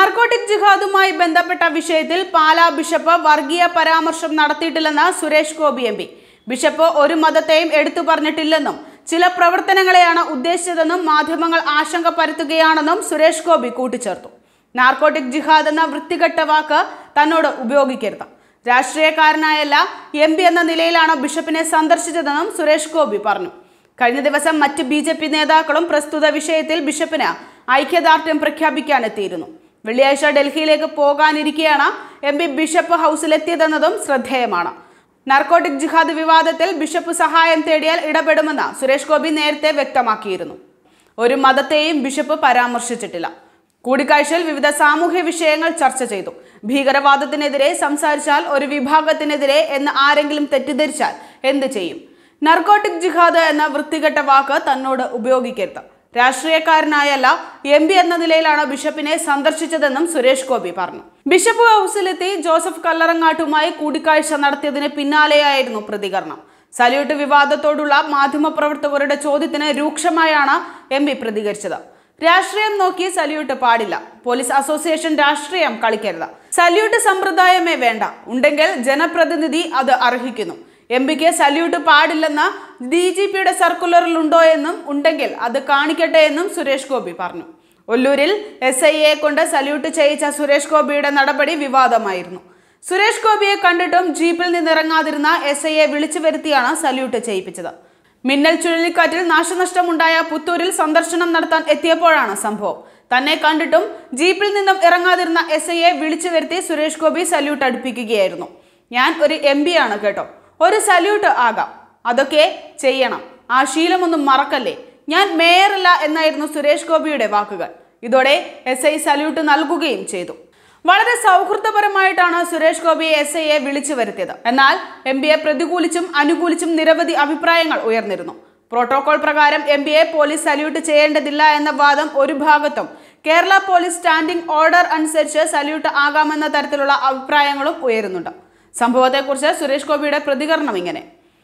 narcotic ജിഹാദുമായി ബന്ധപ്പെട്ട വിഷയത്തിൽ Pala bishop വർഗീയ പരാമർശം നടത്തിയിട്ടില്ലെന്ന് Suresh Gopi M P bishop ഒരു മതത്തെയും എടുത്തു പറഞ്ഞിട്ടില്ലെന്നും ചില പ്രവർത്തനങ്ങളെയാണ് ഉദ്ദേശിച്ചതെന്നും മാധ്യമങ്ങൾ ആശങ്ക പരത്തുകയാണെന്നും സുരേഷ് ഗോപി കൂട്ടിച്ചേർത്തു നാർക്കോട്ടിക് ജിഹാദ് എന്ന വൃത്തികെട്ട വാക്ക് തന്നോട് ഉപയോഗിക്കരുത് രാഷ്ട്രീയക്കാരനായല്ല എം പി എന്ന നിലയിലാണ് ബിഷപ്പിനെ സന്ദർശിച്ചതെന്നും സുരേഷ് ഗോപി പറഞ്ഞു കഴിഞ്ഞ ദിവസം മറ്റ് ബി ജെ പി നേതാക്കളും പ്രസ്തുത വിഷയത്തിൽ ബിഷപ്പിന് ഐക്യദാർഢ്യം പ്രഖ്യാപിക്കാനെത്തിയിരുന്നു വെള്ളിയാഴ്ച ഡൽഹിയിലേക്ക് പോകാനിരിക്കെയാണ് എം പി ബിഷപ്പ് ഹൗസിലെത്തിയതെന്നതും ശ്രദ്ധേയമാണ് നാർക്കോട്ടിക് ജിഹാദ് വിവാദത്തിൽ ബിഷപ്പ് സഹായം തേടിയാൽ ഇടപെടുമെന്ന് സുരേഷ് ഗോപി നേരത്തെ വ്യക്തമാക്കിയിരുന്നു ഒരു മതത്തെയും ബിഷപ്പ് പരാമർശിച്ചിട്ടില്ല കൂടിക്കാഴ്ചയിൽ വിവിധ സാമൂഹ്യ വിഷയങ്ങൾ ചർച്ച ചെയ്തു ഭീകരവാദത്തിനെതിരെ സംസാരിച്ചാൽ ഒരു വിഭാഗത്തിനെതിരെ എന്ന് ആരെങ്കിലും തെറ്റിദ്ധരിച്ചാൽ എന്ത് ചെയ്യും നർക്കോട്ടിക് ജിഹാദ് എന്ന വൃത്തികെട്ട വാക്ക് തന്നോട് ഉപയോഗിക്കരുത് രാഷ്ട്രീയക്കാരനായല്ല എം പി എന്ന നിലയിലാണ് ബിഷപ്പിനെ സന്ദർശിച്ചതെന്നും സുരേഷ് ഗോപി പറഞ്ഞു ബിഷപ്പ് ഹൗസിലെത്തി ജോസഫ് കല്ലറങ്ങാട്ടുമായി കൂടിക്കാഴ്ച നടത്തിയതിന് പിന്നാലെയായിരുന്നു പ്രതികരണം സല്യൂട്ട് വിവാദത്തോടുള്ള മാധ്യമപ്രവർത്തകരുടെ ചോദ്യത്തിന് രൂക്ഷമായാണ് എം പി പ്രതികരിച്ചത് രാഷ്ട്രീയം നോക്കി സല്യൂട്ട് പാടില്ല പോലീസ് അസോസിയേഷൻ രാഷ്ട്രീയം കളിക്കരുത് സല്യൂട്ട് സമ്പ്രദായമേ വേണ്ട ഉണ്ടെങ്കിൽ ജനപ്രതിനിധി അത് അർഹിക്കുന്നു എം പിക്ക് സല്യൂട്ട് പാടില്ലെന്ന് ഡി ജി പിയുടെ സർക്കുലറിൽ ഉണ്ടോ എന്നും ഉണ്ടെങ്കിൽ അത് കാണിക്കട്ടെ എന്നും സുരേഷ് ഗോപി പറഞ്ഞു ഒല്ലൂരിൽ എസ് ഐ എ കൊണ്ട് സല്യൂട്ട് ചെയ്യിച്ച സുരേഷ് ഗോപിയുടെ നടപടി വിവാദമായിരുന്നു സുരേഷ് ഗോപിയെ കണ്ടിട്ടും ജീപ്പിൽ നിന്നിറങ്ങാതിരുന്ന എസ് ഐയെ വിളിച്ചു വരുത്തിയാണ് സല്യൂട്ട് ചെയ്യിപ്പിച്ചത് മിന്നൽ ചുഴലിക്കാറ്റിൽ നാശനഷ്ടമുണ്ടായ പുത്തൂരിൽ സന്ദർശനം നടത്താൻ എത്തിയപ്പോഴാണ് സംഭവം തന്നെ കണ്ടിട്ടും ജീപ്പിൽ നിന്നും ഇറങ്ങാതിരുന്ന എസ് ഐയെ വിളിച്ചു വരുത്തി സുരേഷ് ഗോപി സല്യൂട്ട് അടുപ്പിക്കുകയായിരുന്നു ഞാൻ ഒരു എം പി ആണ് കേട്ടോ ഒരു സല്യൂട്ട് ആകാം അതൊക്കെ ചെയ്യണം ആ ശീലമൊന്നും മറക്കല്ലേ ഞാൻ മേയറല്ല എന്നായിരുന്നു സുരേഷ് ഗോപിയുടെ വാക്കുകൾ ഇതോടെ എസ് ഐ സല്യൂട്ട് നൽകുകയും ചെയ്തു വളരെ സൗഹൃദപരമായിട്ടാണ് സുരേഷ് ഗോപിയെ എസ് ഐയെ വിളിച്ചു വരുത്തിയത് എന്നാൽ എം പിയെ പ്രതികൂലിച്ചും അനുകൂലിച്ചും നിരവധി അഭിപ്രായങ്ങൾ ഉയർന്നിരുന്നു പ്രോട്ടോകോൾ പ്രകാരം എം പിയെ പോലീസ് സല്യൂട്ട് ചെയ്യേണ്ടതില്ല എന്ന വാദം ഒരു ഭാഗത്തും കേരള പോലീസ് സ്റ്റാൻഡിംഗ് ഓർഡർ അനുസരിച്ച് സല്യൂട്ട് ആകാമെന്ന തരത്തിലുള്ള അഭിപ്രായങ്ങളും ഉയരുന്നുണ്ട് സംഭവത്തെക്കുറിച്ച് സുരേഷ് ഗോപിയുടെ പ്രതികരണം ഇങ്ങനെ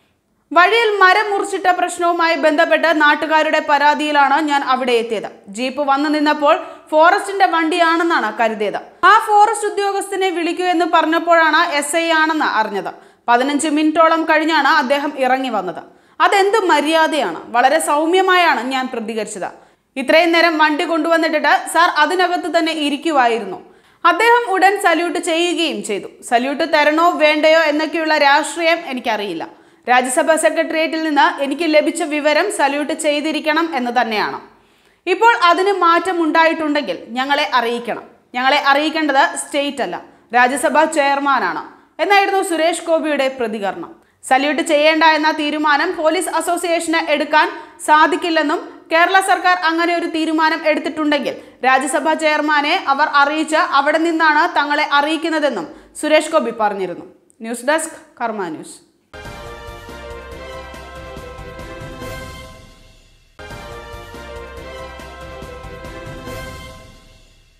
വഴിയിൽ മരം മുറിച്ചിട്ട പ്രശ്നവുമായി ബന്ധപ്പെട്ട് നാട്ടുകാരുടെ പരാതിയിലാണ് ഞാൻ അവിടെ എത്തിയത് ജീപ്പ് വന്നു നിന്നപ്പോൾ ഫോറസ്റ്റിന്റെ വണ്ടിയാണെന്നാണ് കരുതിയത് ആ ഫോറസ്റ്റ് ഉദ്യോഗസ്ഥനെ വിളിക്കൂ എന്ന് പറഞ്ഞപ്പോഴാണ് എസ് ഐ ആണെന്ന് അറിഞ്ഞത് പതിനഞ്ച് മിനിറ്റോളം കഴിഞ്ഞാണ് അദ്ദേഹം ഇറങ്ങി വന്നത് അതെന്ത് മര്യാദയാണ് വളരെ സൗമ്യമായാണ് ഞാൻ പ്രതികരിച്ചത് ഇത്രയും നേരം വണ്ടി കൊണ്ടുവന്നിട്ടിട്ട് സാർ അതിനകത്ത് തന്നെ ഇരിക്കുമായിരുന്നു അദ്ദേഹം ഉടൻ സല്യൂട്ട് ചെയ്യുകയും ചെയ്തു സല്യൂട്ട് തരണോ വേണ്ടയോ എന്നൊക്കെയുള്ള രാഷ്ട്രീയം എനിക്കറിയില്ല രാജ്യസഭാ സെക്രട്ടേറിയറ്റിൽ നിന്ന് എനിക്ക് ലഭിച്ച വിവരം സല്യൂട്ട് ചെയ്തിരിക്കണം എന്ന് തന്നെയാണ് ഇപ്പോൾ അതിന് മാറ്റം ഉണ്ടായിട്ടുണ്ടെങ്കിൽ ഞങ്ങളെ അറിയിക്കണം ഞങ്ങളെ അറിയിക്കേണ്ടത് സ്റ്റേറ്റ് അല്ല രാജ്യസഭാ ചെയർമാനാണ് എന്നായിരുന്നു സുരേഷ് ഗോപിയുടെ പ്രതികരണം സല്യൂട്ട് ചെയ്യേണ്ട എന്ന തീരുമാനം പോലീസ് അസോസിയേഷന് എടുക്കാൻ സാധിക്കില്ലെന്നും കേരള സർക്കാർ അങ്ങനെ ഒരു തീരുമാനം എടുത്തിട്ടുണ്ടെങ്കിൽ രാജ്യസഭാ ചെയർമാനെ അവർ അറിയിച്ച് അവിടെ നിന്നാണ് തങ്ങളെ അറിയിക്കുന്നതെന്നും സുരേഷ് ഗോപി പറഞ്ഞിരുന്നു ന്യൂസ് ഡെസ്ക് കർമ്മ ന്യൂസ്